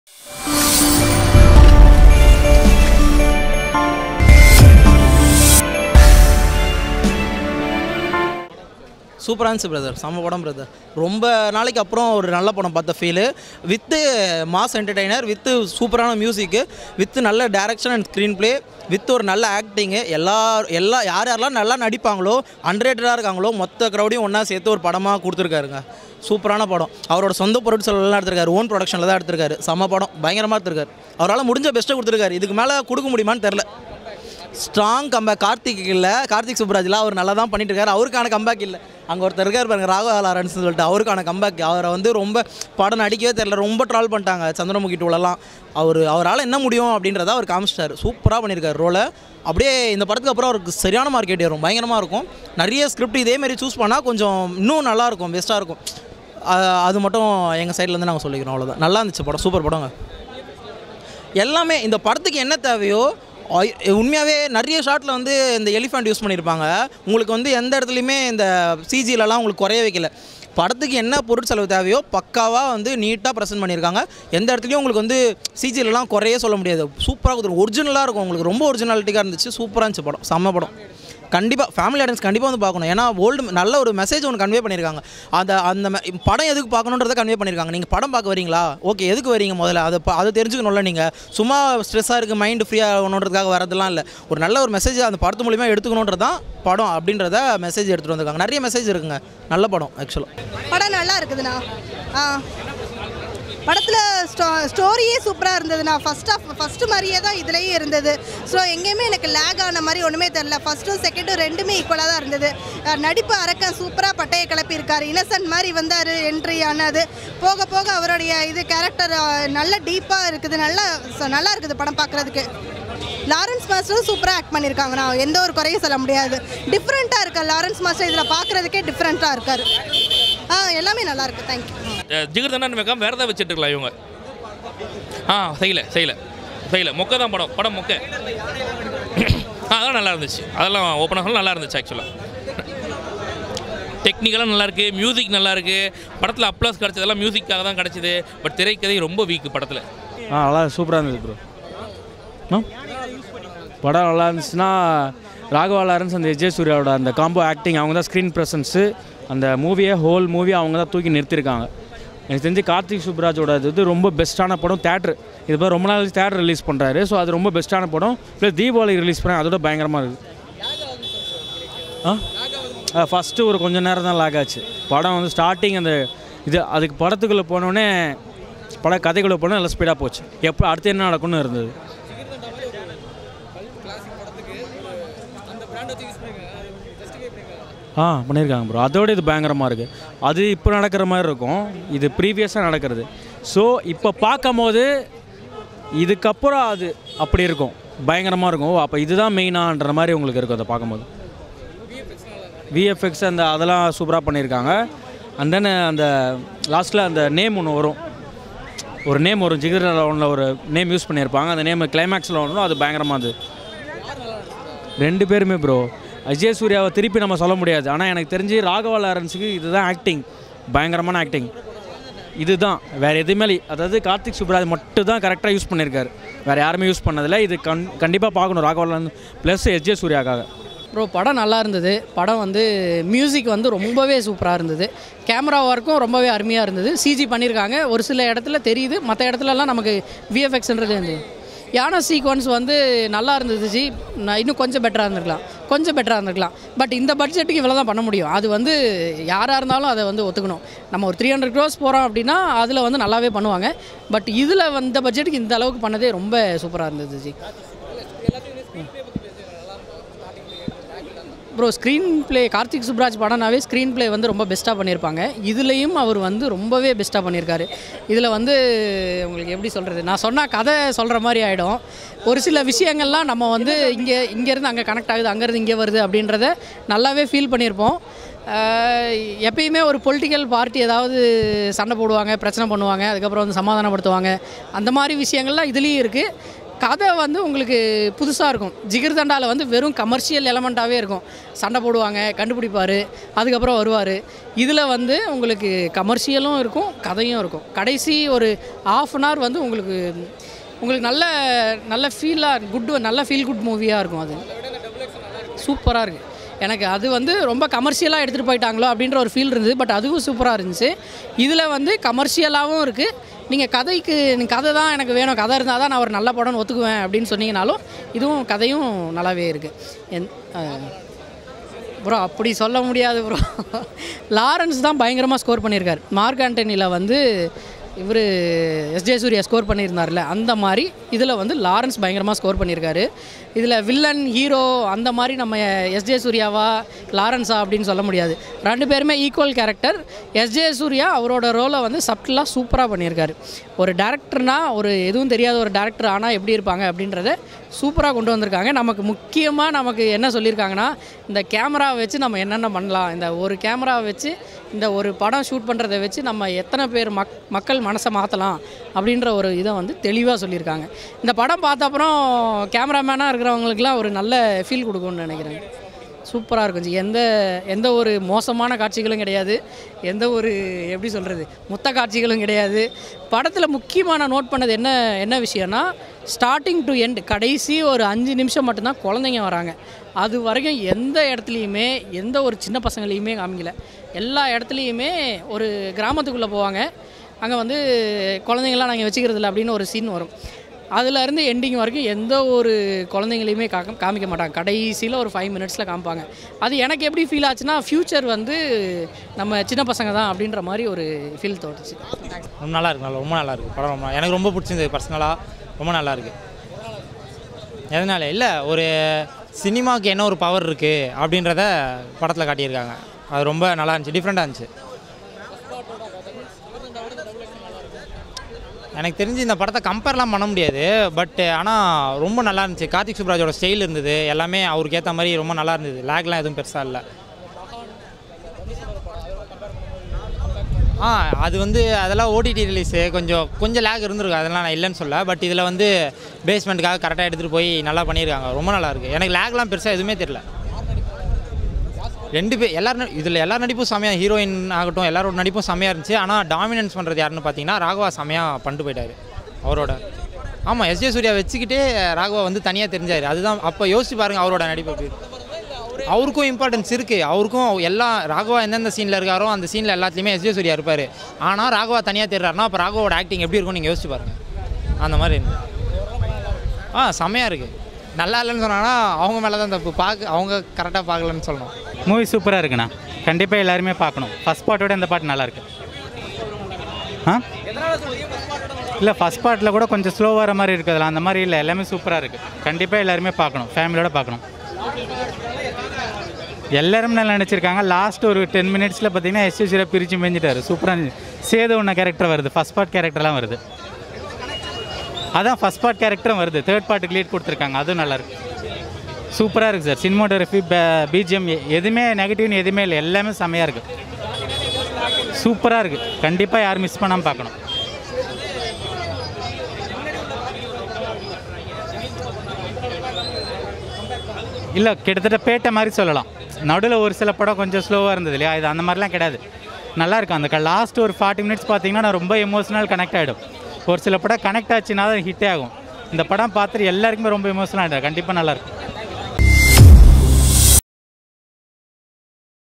சூப்பராக இருந்துச்சு பிரதர் செம்ம படம் பிரதர் ரொம்ப நாளைக்கு அப்புறம் ஒரு நல்ல படம் பார்த்த feel with mass entertainer with சூப்பரான மியூசிக்கு வித்து நல்ல direction and screen play with ஒரு நல்ல ஆக்டிங்கு எல்லா எல்லா யார் யாரெல்லாம் நல்லா நடிப்பாங்களோ அன்ரேட்டடாக இருக்காங்களோ மொத்த க்ரௌடையும் ஒன்றா சேர்த்து ஒரு படமாக கொடுத்துருக்காருங்க சூப்பரான படம் அவரோட சொந்த பொருட்செல்லாம் எடுத்திருக்காரு ஓன் ப்ரொடக்ஷனில் தான் எடுத்திருக்காரு செம்ம படம் பயங்கரமாக எடுத்திருக்காரு அவரால் முடிஞ்ச பெஸ்ட்டை கொடுத்துருக்காரு இதுக்கு மேலே கொடுக்க முடியுமான்னு தெரில ஸ்ட்ராங் கம்பேக் கார்த்திக் இல்லை கார்த்திக் சுப்ராஜ்லாம் அவர் நல்லா தான் பண்ணிட்டு இருக்காரு அவருக்கான கம்பேக் இல்லை அங்கே ஒருத்தர் இருக்கார் பாருங்க ராகவ லாரன்ஸ் சொல்லிட்டு அவருக்கான கம்பேக் அவரை வந்து ரொம்ப படம் நடிக்கவே தெரில ரொம்ப ட்ரால் பண்ணிட்டாங்க சந்திரமுகி டூலெல்லாம் அவர் அவரால் என்ன முடியும் அப்படின்றத அவர் காமிச்சிட்டாரு சூப்பராக பண்ணியிருக்காரு ரோலை அப்படியே இந்த படத்துக்கு அப்புறம் அவருக்கு சரியான மார்க்கெட் ஏறும் பயங்கரமாக இருக்கும் நிறைய ஸ்கிரிப்ட் இதேமாரி சூஸ் பண்ணால் கொஞ்சம் இன்னும் நல்லா இருக்கும் பெஸ்ட்டாக இருக்கும் அ- அது மட்டும் எங்கள் சைட்லேருந்து நாங்கள் சொல்லிக்கிறோம் அவ்வளோதான் நல்லா இருந்துச்சு படம் சூப்பர் படங்க எல்லாமே இந்த படத்துக்கு என்ன தேவையோ ஐ- உண்மையாகவே நிறைய ஷாட்டில் வந்து இந்த எலிஃபண்ட் யூஸ் பண்ணியிருப்பாங்க உங்களுக்கு வந்து எந்த இடத்துலையுமே இந்த சிஜிலலாம் உங்களுக்கு குறைய வைக்கல படத்துக்கு என்ன பொருட்செலவு தேவையோ பக்காவாக வந்து நீட்டாக ப்ரெசென்ட் பண்ணியிருக்காங்க எந்த இடத்துலையும் உங்களுக்கு வந்து சிஜிலலாம் குறைய சொல்ல முடியாது சூப்பராக கொடுத்துரும் ஒரிஜினலாக இருக்கும் உங்களுக்கு ரொம்ப ஒரிஜினாலிட்டிக்காக இருந்துச்சு சூப்பராக இருந்துச்சு படம் செம்ம படம் கண்டிப்பாக ஃபேமிலி ஆடியன்ஸ் கண்டிப்பாக வந்து பார்க்கணும் ஏன்னா ஓல்டு நல்ல ஒரு மெசேஜ் ஒன்று கன்வே பண்ணியிருக்காங்க அந்த அந்த me- படம் எதுக்கு பார்க்கணுன்றதை கன்வே பண்ணியிருக்காங்க நீங்கள் படம் பார்க்க வரீங்களா ஓகே எதுக்கு வரீங்க முதல்ல அதை பா- அதை தெரிஞ்சுக்கணும்ல நீங்கள் சும்மா ஸ்ட்ரெஸ்ஸாக இருக்குது மைண்டு ஃப்ரீயாக ஆகணுன்றதுக்காக வரதெல்லாம் இல்லை ஒரு நல்ல ஒரு மெசேஜ் அந்த படத்து மூலிமா எடுத்துக்கணுன்றது தான் படம் அப்படின்றத மெசேஜ் எடுத்துகிட்டு வந்திருக்காங்க நிறைய மெசேஜ் இருக்குங்க நல்ல படம் ஆக்சுவலாக படம் நல்லா இருக்குதுண்ணா ஆ படத்தில் ஸ்டோ ஸ்டோரியே சூப்பராக இருந்ததுண்ணா ஃபஸ்ட் ஆஃப் ஃபஸ்ட்டு மாதிரியே தான் இதுலேயும் இருந்தது ஸோ எங்கேயுமே எனக்கு லேக் ஆன மாதிரி ஒன்றுமே தெரில ஃபஸ்ட்டும் செகண்டும் ரெண்டுமே ஈக்குவலாக தான் இருந்தது அஹ் நடிப்பு அரக்கன் சூப்பராக பட்டையை கிளப்பியிருக்காரு இன்னசென்ட் மாதிரி வந்தார் என்ட்ரி ஆனது போக போக அவருடைய இது கேரக்டர் நல்ல டீப்பாக இருக்குது நல்லா so நல்லா இருக்குது படம் பார்க்குறதுக்கு லாரன்ஸ் மாஸ்டரும் சூப்பராக ஆக்ட் பண்ணியிருக்காங்க நான் எந்த ஒரு குறையும் சொல்ல முடியாது டிஃப்ரெண்ட்டாக இருக்கா லாரன்ஸ் மாஸ்டர் இதில் பார்க்குறதுக்கே டிஃப்ரெண்ட்டாக இருக்கார் ஆ எல்லாமே நல்லா இருக்கு தேங்க்யூ ஜிகர்தண்ணன் வைக்காம வேறு ஏதாவது வச்சுட்டு இருக்கலாம் இவங்க ஆ செய்யல செய்யல செய்யல மொக்க தான் படம் படம் மொக்க ஆ அதெல்லாம் நல்லா இருந்துச்சு அதெல்லாம் ஓப்பனாக சொல்ல நல்லா இருந்துச்சு ஆக்சுவலாக டெக்னிக்கலாக நல்லா இருக்கு மியூசிக் நல்லா இருக்கு படத்தில் அப்ளாஸ் கிடச்சதெல்லாம் மியூசிக்காக தான் கிடச்சிது பட் திரைக்கதை ரொம்ப வீக் படத்தில் ஆ நல்லா சூப்பராக இருந்தது ப்ரோ ஆ படம் நல்லா இருந்துச்சுன்னா ராகவா லாரன்ஸ் அந்த விஜய் சூர்யாவோட அந்த காம்போ ஆக்டிங் அவங்க தான் ஸ்க்ரீன் ப்ரெசன்ஸு அந்த மூவியை ஹோல் மூவி அவங்க தான் தூக்கி நிறுத்திருக்காங்க எனக்கு தெரிஞ்சு கார்த்திக் சுப்ராஜோட இது வந்து ரொம்ப பெஸ்ட்டான படம் தேட்ரு இது மாதிரி ரொம்ப நாள் தேட்டர் ரிலீஸ் பண்ணுறாரு ஸோ அது ரொம்ப பெஸ்ட்டான படம் ப்ளஸ் தீபாவளி ரிலீஸ் பண்ண அதோட பயங்கரமாக இருக்குது ஆ ஃபஸ்ட்டு ஒரு கொஞ்ச நேரம் தான் லாக் ஆச்சு படம் வந்து ஸ்டார்டிங் அந்த இது அதுக்கு படத்துக்குள்ளே போனோடனே பட கதைக்குள்ளே போனால் நல்லா ஸ்பீடாக போச்சு எப்போ அடுத்து என்ன நடக்கும்னு இருந்தது ஆ பண்ணியிருக்காங்க ப்ரோ அதோட இது பயங்கரமாக இருக்குது அது இப்போ நடக்கிற மாதிரி இருக்கும் இது ப்ரீவியஸாக நடக்கிறது ஸோ இப்போ பார்க்கும்போது இதுக்கப்புறம் அது அப்படி இருக்கும் பயங்கரமாக இருக்கும் ஓ அப்போ இதுதான் மெயினான்ற மாதிரி உங்களுக்கு இருக்கும் அதை பார்க்கும்போது விஎஃப்எக்ஸ் அந்த அதெல்லாம் சூப்பராக பண்ணியிருக்காங்க அண்ட் தென் அந்த லாஸ்ட்டில் அந்த நேம் ஒன்று வரும் ஒரு நேம் வரும் ஜிகர் ஒன்றில் ஒரு நேம் யூஸ் பண்ணியிருப்பாங்க அந்த நேம் கிளைமேக்ஸில் ஒன்று அது பயங்கரமாக அது ரெண்டு பேருமே ப்ரோ அஜய் சூர்யாவை திருப்பி நம்ம சொல்ல முடியாது ஆனால் எனக்கு தெரிஞ்சு ராகவா லாரன்ஸுக்கு இதுதான் ஆக்டிங் பயங்கரமான ஆக்டிங் இதுதான் வேறு எதுவுமே இல்லை. அதாவது கார்த்திக் சுப்ராஜ் மட்டும் தான் கரெக்டாக யூஸ் பண்ணியிருக்காரு வேறு யாருமே யூஸ் பண்ணதில்லை இது கண் கண்டிப்பாக பார்க்கணும் ராகவா லாரன்ஸ் ப்ளஸ் எஸ்ஜே சூர்யாக்காக ப்ரோ படம் நல்லா இருந்தது படம் வந்து மியூசிக் வந்து ரொம்பவே சூப்பராக இருந்தது கேமரா ஒர்க்கும் ரொம்பவே அருமையாக இருந்தது சிஜி பண்ணியிருக்காங்க ஒரு சில இடத்துல தெரியுது மற்ற இடத்துலலாம் நமக்கு விஎஃப்எக்ஸ்ன்றது இருந்தது யானை சீக்வன்ஸ் வந்து நல்லா இருந்தது ஜி நான் இன்னும் கொஞ்சம் பெட்டராக இருந்திருக்கலாம் கொஞ்சம் பெட்டராக இருந்திருக்கலாம் பட் இந்த பட்ஜெட்டுக்கு இவ்வளோ தான் பண்ண முடியும் அது வந்து யாராக இருந்தாலும் அதை வந்து ஒத்துக்கணும் நம்ம ஒரு த்ரீ ஹண்ட்ரட் க்ரோஸ் போகிறோம் அப்படின்னா அதில் வந்து நல்லாவே பண்ணுவாங்க பட் இதில் இந்த பட்ஜெட்டுக்கு இந்த அளவுக்கு பண்ணதே ரொம்ப சூப்பராக இருந்தது ji bro screen play Karthik Subbaraj படம்னாவே ஸ்க்ரீன் ப்ளே வந்து ரொம்ப பெஸ்ட்டாக பண்ணியிருப்பாங்க இதுலேயும் அவர் வந்து ரொம்பவே பெஸ்ட்டாக பண்ணியிருக்காரு இதில் வந்து உங்களுக்கு எப்படி சொல்கிறது நான் சொன்னால் கதை சொல்கிற மாதிரி ஆகிடும் ஒரு சில விஷயங்கள்லாம் நம்ம வந்து இங்கே இங்கேருந்து அங்கே கனெக்ட் ஆகுது அங்கேருந்து இங்கே வருது அப்படின்றத நல்லாவே ஃபீல் பண்ணியிருப்போம் ஆஹ் எப்பயுமே ஒரு பொலிட்டிக்கல் பார்ட்டி ஏதாவது சண்டை போடுவாங்க பிரச்சனை பண்ணுவாங்க அதுக்கப்புறம் வந்து சமாதானப்படுத்துவாங்க அந்த மாதிரி விஷயங்கள்லாம் இதுலேயும் இருக்குது கதை வந்து உங்களுக்கு புதுசாக இருக்கும் ஜிகிர் தண்டாவில் வந்து வெறும் கமர்ஷியல் எலமெண்ட்டாகவே இருக்கும் சண்டை போடுவாங்க கண்டுபிடிப்பார் அதுக்கப்புறம் வருவார் இதில் வந்து உங்களுக்கு கமர்ஷியலும் இருக்கும் கதையும் இருக்கும் கடைசி ஒரு ஆஃப் அன் ஹவர் வந்து உங்களுக்கு உங்களுக்கு நல்ல நல்ல ஃபீலாக குட் நல்ல ஃபீல் குட் மூவியாக இருக்கும் அது சூப்பராக இருக்குது எனக்கு அது வந்து ரொம்ப கமர்ஷியலாக எடுத்துகிட்டு போயிட்டாங்களோ அப்படின்ற ஒரு ஃபீல் இருந்தது பட் அதுவும் சூப்பராக இருந்துச்சு இதில் வந்து கமர்ஷியலாகவும் இருக்குது நீங்கள் கதைக்கு நீங்கள் கதை தான் எனக்கு வேணும் கதை இருந்தால் தான் நான் ஒரு நல்ல படம்னு ஒத்துக்குவேன் அப்படின்னு சொன்னீங்கனாலும் இதுவும் கதையும் நல்லாவே இருக்குது என் ப்ரோ அப்படி சொல்ல முடியாது ப்ரோ லாரன்ஸ் தான் பயங்கரமாக ஸ்கோர் பண்ணியிருக்காரு மார்க் ஆண்டனியில் வந்து இவர் எஸ்ஜே சூர்யா ஸ்கோர் பண்ணியிருந்தார்ல அந்த மாதிரி இதில் வந்து லாரன்ஸ் பயங்கரமாக ஸ்கோர் பண்ணியிருக்காரு இதில் வில்லன் ஹீரோ அந்த மாதிரி நம்ம எஸ்ஜே சூர்யாவா லாரன்ஸா அப்படின்னு சொல்ல முடியாது ரெண்டு பேருமே ஈக்குவல் கேரக்டர் எஸ்ஜே சூர்யா அவரோட ரோலை வந்து சப்டிலாக சூப்பராக பண்ணியிருக்காரு ஒரு டேரக்டர்னா ஒரு எதுவும் தெரியாத ஒரு டேரக்டர் ஆனால் எப்படி இருப்பாங்க அப்படின்றத சூப்பராக கொண்டு வந்திருக்காங்க நமக்கு முக்கியமாக நமக்கு என்ன சொல்லியிருக்காங்கன்னா இந்த கேமரா வச்சு நம்ம என்னென்ன பண்ணலாம் இந்த ஒரு கேமரா வச்சு இந்த ஒரு படம் ஷூட் பண்ணுறதை வச்சு நம்ம எத்தனை பேர் மக் மக்கள் மனசை மாற்றலாம் அப்படின்ற ஒரு இதை வந்து தெளிவாக சொல்லியிருக்காங்க இந்த படம் பார்த்த அப்புறம் கேமராமேனாக இருக்கிறவங்களுக்குலாம் ஒரு நல்ல ஃபீல் கொடுக்கும்னு நினைக்கிறேன் சூப்பராக இருக்கும் ஜி. எந்த எந்த ஒரு மோசமான காட்சிகளும் கிடையாது எந்த ஒரு எப்படி சொல்கிறது முத்த காட்சிகளும் கிடையாது படத்தில் முக்கியமாக நான் நோட் பண்ணது என்ன என்ன விஷயம்னா ஸ்டார்டிங் டு எண்ட் கடைசி ஒரு அஞ்சு நிமிஷம் மட்டும்தான் குழந்தைங்க வராங்க அது வரைக்கும் எந்த இடத்துலையுமே எந்த ஒரு சின்ன பசங்களையுமே காமிக்கல எல்லா இடத்துலையுமே ஒரு கிராமத்துக்குள்ளே போவாங்க அங்கே வந்து குழந்தைங்களாம் நாங்கள் வச்சுக்கிறது இல்லை அப்படின்னு ஒரு சீன் வரும் அதுல இருந்து எண்டிங் வரைக்கும் எந்த ஒரு குழந்தைங்களையுமே காக்க காமிக்க மாட்டாங்க கடைசியில் ஒரு ஃபைவ் மினிட்ஸில் காமிப்பாங்க அது எனக்கு எப்படி ஃபீல் ஆச்சுன்னா ஃப்யூச்சர் வந்து நம்ம சின்ன பசங்க தான் அப்படின்ற மாதிரி ஒரு ஃபீல் தோட்டுச்சு ரொம்ப நல்லா இருக்கு நல்லா ரொம்ப நல்லா இருக்கு படம் ரொம்ப எனக்கு ரொம்ப பிடிச்சிருந்தது பர்சனலாக ரொம்ப நல்லா இருக்கு எதனால இல்லை ஒரு சினிமாவுக்கு என்ன ஒரு பவர் இருக்குது அப்படின்றத படத்தில் காட்டியிருக்காங்க அது ரொம்ப நல்லா இருந்துச்சு டிஃப்ரெண்ட்டாக இருந்துச்சு எனக்கு தெரிஞ்சு இந்த படத்தை கம்பேர்லாம் பண்ண முடியாது பட் ஆனால் ரொம்ப நல்லா இருந்துச்சு கார்த்திக் சுப்ராஜோட ஸ்டைல் இருந்தது எல்லாமே அவருக்கு ஏற்ற மாதிரி ரொம்ப நல்லா இருந்தது லேக்லாம் எதுவும் பெருசாக இல்லை ஆ அது வந்து அதெல்லாம் ஓடிடி ரிலீஸு கொஞ்சம் கொஞ்சம் லேக் இருந்திருக்கும் அதெல்லாம் நான் இல்லைன்னு சொல்ல பட் இதில் வந்து பேஸ்மெண்ட்டுக்காக கரெக்டாக எடுத்துகிட்டு போய் நல்லா பண்ணியிருக்காங்க ரொம்ப நல்லா இருக்கு எனக்கு லேக்லாம் பெருசாக எதுவுமே தெரியல ரெண்டு பேர் எல்லாரும் இதில் எல்லார் நடிப்பும் செமையாக ஹீரோயின் ஆகட்டும் எல்லாரோட நடிப்பும் செமையாக இருந்துச்சு ஆனால் டாமினன்ஸ் பண்ணுறது யாருன்னு பார்த்தீங்கன்னா ராகவா செமையாக பண்ணிட்டு போயிட்டாரு அவரோட ஆமாம் எஸ்ஜே சூர்யா வச்சுக்கிட்டே ராகவா வந்து தனியாக தெரிஞ்சார் அதுதான் அப்போ யோசிச்சு பாருங்கள் அவரோட நடிப்பு எப்படி இருக்கு. அவருக்கும் இம்பார்ட்டன்ஸ் இருக்குது அவருக்கும் எல்லா ராகவா எந்தெந்த சீனில் இருக்காரோ அந்த சீனில் எல்லாத்துலேயுமே எஸ்ஜே சூர்யா இருப்பார் ஆனால் ராகவா தனியாக தெரிறாருன்னா அப்போ ராகவோட ஆக்டிங் எப்படி இருக்கும்னு நீங்கள் யோசிச்சு பாருங்கள் அந்த மாதிரி இருந்தது. ஆ செமையாக இருக்குது நல்லா இல்லைன்னு சொன்னாங்கன்னா அவங்க மேலே தான் தப்பு பார்க்க அவங்க கரெக்டாக பார்க்கலன்னு சொல்லணும் மூவி சூப்பராக இருக்குண்ணா கண்டிப்பாக எல்லாருமே பார்க்கணும் ஃபஸ்ட் பார்ட்டோட இந்த பாட்டு நல்லா இருக்கு ஆ இல்லை ஃபஸ்ட் பார்ட்டில் கூட கொஞ்சம் ஸ்லோ வர மாதிரி இருக்குதுல அந்த மாதிரி இல்லை எல்லாமே சூப்பராக இருக்குது கண்டிப்பாக எல்லாருமே பார்க்கணும் ஃபேமிலியோட பார்க்கணும் எல்லாரும் நல்லா நினச்சிருக்காங்க லாஸ்ட் ஒரு டென் மினிட்ஸில் பார்த்தீங்கன்னா எஸ்எஸ்சியில் பிரித்து மேஞ்சிட்டாரு சூப்பராக இருந்துச்சு சேது ஒன்று கேரக்டர் வருது ஃபஸ்ட் பார்ட் கேரக்டர்லாம் வருது அதான் ஃபஸ்ட் பார்ட் கேரக்டரும் வருது தேர்ட் பார்ட்டுக்கு லீட் கொடுத்துருக்காங்க அதுவும் நல்லா இருக்கு சூப்பராக இருக்குது சார் சினிமோட்டோகிராஃபி பிஜிஎம் எதுவுமே நெகட்டிவ்னு எதுவுமே இல்லை எல்லாமே செம்மையாக இருக்குது சூப்பராக இருக்குது கண்டிப்பாக யாரும் மிஸ் பண்ணாமல் பார்க்கணும் இல்லை கிட்டத்தட்ட பேட்டை மாதிரி சொல்லலாம் நடுவில் ஒரு சில படம் கொஞ்சம் ஸ்லோவாக இருந்தது இல்லையா இது அந்த மாதிரிலாம் கிடையாது நல்லா இருக்கும் அந்த லாஸ்ட் ஒரு ஃபார்ட்டி மினிட்ஸ் பார்த்தீங்கன்னா நான் ரொம்ப எமோஷனல் கனெக்ட் ஆகிடும் ஒரு சில படம் கனெக்ட் ஆச்சுன்னா தான் ஹிட்டே ஆகும் இந்த படம் பார்த்துட்டு எல்லாருக்குமே ரொம்ப எமோஷனல் ஆகிடும் கண்டிப்பாக நல்லாயிருக்கும்